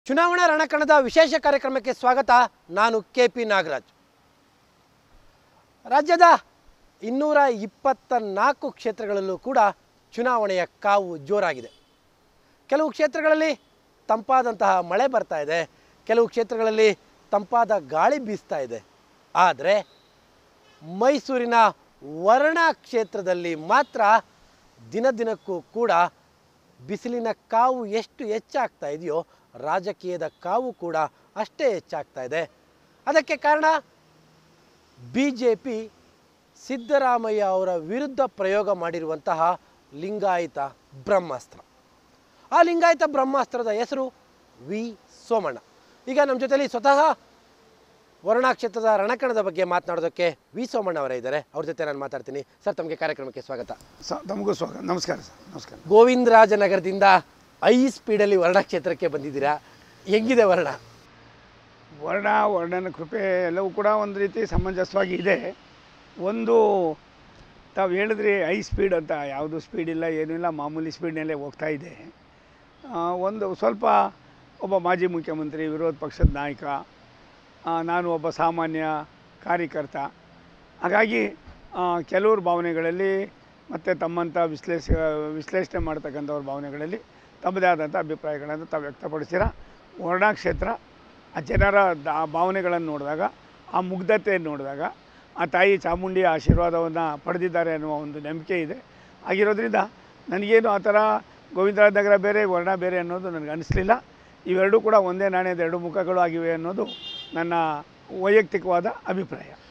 ಚುನಾವಣಾ ರಣಕಣದ ವಿಶೇಷ ಕಾರ್ಯಕ್ರಮಕ್ಕೆ ಸ್ವಾಗತ ನಾನು ಕೆ ಪಿ ನಾಗರಾಜ್ ರಾಜ್ಯದ ಇನ್ನೂರ ಇಪ್ಪತ್ತ ನಾಲ್ಕು ಕ್ಷೇತ್ರಗಳಲ್ಲೂ ಕೂಡ ಚುನಾವಣೆಯ ಕಾವು ಜೋರಾಗಿದೆ ಕೆಲವು ಕ್ಷೇತ್ರಗಳಲ್ಲಿ ತಂಪಾದಂತಹ ಮಳೆ ಬರ್ತಾ ಇದೆ ಕೆಲವು ಕ್ಷೇತ್ರಗಳಲ್ಲಿ ತಂಪಾದ ಗಾಳಿ ಬೀಸ್ತಾ ಇದೆ ಆದರೆ ಮೈಸೂರಿನ ವರ್ಣ ಕ್ಷೇತ್ರದಲ್ಲಿ ಮಾತ್ರ ದಿನ ದಿನಕ್ಕೂ ಕೂಡ ಬಿಸಿಲಿನ ಕಾವು ಎಷ್ಟು ಹೆಚ್ಚಾಗ್ತಾ ಇದೆಯೋ ರಾಜಕೀಯದ ಕಾವು ಕೂಡ ಅಷ್ಟೇ ಹೆಚ್ಚಾಗ್ತಾ ಇದೆ ಅದಕ್ಕೆ ಕಾರಣ ಬಿ ಜೆ ಪಿ ಸಿದ್ದರಾಮಯ್ಯ ಅವರ ವಿರುದ್ಧ ಪ್ರಯೋಗ ಮಾಡಿರುವಂತಹ ಲಿಂಗಾಯತ ಬ್ರಹ್ಮಾಸ್ತ್ರ ಆ ಲಿಂಗಾಯತ ಬ್ರಹ್ಮಾಸ್ತ್ರದ ಹೆಸರು ವಿ ಸೋಮಣ್ಣ ಈಗ ನಮ್ಮ ಜೊತೆಲಿ ಸ್ವತಃ ವರ್ಣ ಕ್ಷೇತ್ರದ ರಣಕಣದ ಬಗ್ಗೆ ಮಾತನಾಡೋದಕ್ಕೆ ವಿ ಸೋಮಣ್ಣ ಅವರೇ ಇದ್ದಾರೆ ಅವ್ರ ಜೊತೆ ನಾನು ಮಾತಾಡ್ತೀನಿ ಸರ್ ತಮಗೆ ಕಾರ್ಯಕ್ರಮಕ್ಕೆ ಸ್ವಾಗತ ಸ ತಮಗೂ ಸ್ವಾಗತ ನಮಸ್ಕಾರ ಸರ್ ನಮಸ್ಕಾರ ಗೋವಿಂದರಾಜನಗರದಿಂದ ಐ ಸ್ಪೀಡಲ್ಲಿ ವರ್ಣ ಕ್ಷೇತ್ರಕ್ಕೆ ಬಂದಿದ್ದೀರಾ ಹೆಂಗಿದೆ ವರ್ಣ ವರ್ಣ ವರ್ಣನ ಕೃಪೆ ಎಲ್ಲವೂ ಕೂಡ ಒಂದು ರೀತಿ ಸಮಂಜಸವಾಗಿ ಇದೆ ಒಂದು ತಾವು ಹೇಳಿದ್ರಿ ಐ ಸ್ಪೀಡ್ ಅಂತ ಯಾವುದು ಸ್ಪೀಡ್ ಇಲ್ಲ ಏನೂ ಇಲ್ಲ ಮಾಮೂಲಿ ಸ್ಪೀಡ್ನಲ್ಲೇ ಹೋಗ್ತಾ ಇದೆ ಆ, ಒಂದು ಸ್ವಲ್ಪ ಒಬ್ಬ ಮಾಜಿ ಮುಖ್ಯಮಂತ್ರಿ ವಿರೋಧ ಪಕ್ಷದ ನಾಯಕ ಆ, ನಾನು ಒಬ್ಬ ಸಾಮಾನ್ಯ ಕಾರ್ಯಕರ್ತ ಹಾಗಾಗಿ ಆ, ಕೆಲವ್ರ ಭಾವನೆಗಳಲ್ಲಿ ಮತ್ತು ತಮ್ಮಂಥ ವಿಶ್ಲೇಷ ವಿಶ್ಲೇಷಣೆ ಮಾಡ್ತಕ್ಕಂಥವ್ರ ಭಾವನೆಗಳಲ್ಲಿ ತಮ್ಮದೇ ಆದಂಥ ಅಭಿಪ್ರಾಯಗಳನ್ನು ತಾವು ವ್ಯಕ್ತಪಡಿಸ್ತೀರ ವರ್ಣ ಕ್ಷೇತ್ರ ಆ ಜನರ ದ- ಆ ಭಾವನೆಗಳನ್ನು ನೋಡಿದಾಗ ಆ ಮುಗ್ಧತೆಯನ್ನು ನೋಡಿದಾಗ ಆ ತಾಯಿ ಚಾಮುಂಡಿಯ ಆಶೀರ್ವಾದವನ್ನು ಪಡೆದಿದ್ದಾರೆ ಅನ್ನುವ ಒಂದು ನಂಬಿಕೆ ಇದೆ ಆಗಿರೋದ್ರಿಂದ ನನಗೇನು ಆ ಥರ ಗೋವಿಂದರಾಜ ನಗರ ಬೇರೆ ವರ್ಣ ಬೇರೆ ಅನ್ನೋದು ನನಗೆ ಅನಿಸ್ಲಿಲ್ಲ ಇವೆರಡೂ ಕೂಡ ಒಂದೇ ನಾಣ್ಯದ ಎರಡು ಮುಖಗಳು ಆಗಿವೆ ಅನ್ನೋದು ನನ್ನ ವೈಯಕ್ತಿಕವಾದ ಅಭಿಪ್ರಾಯ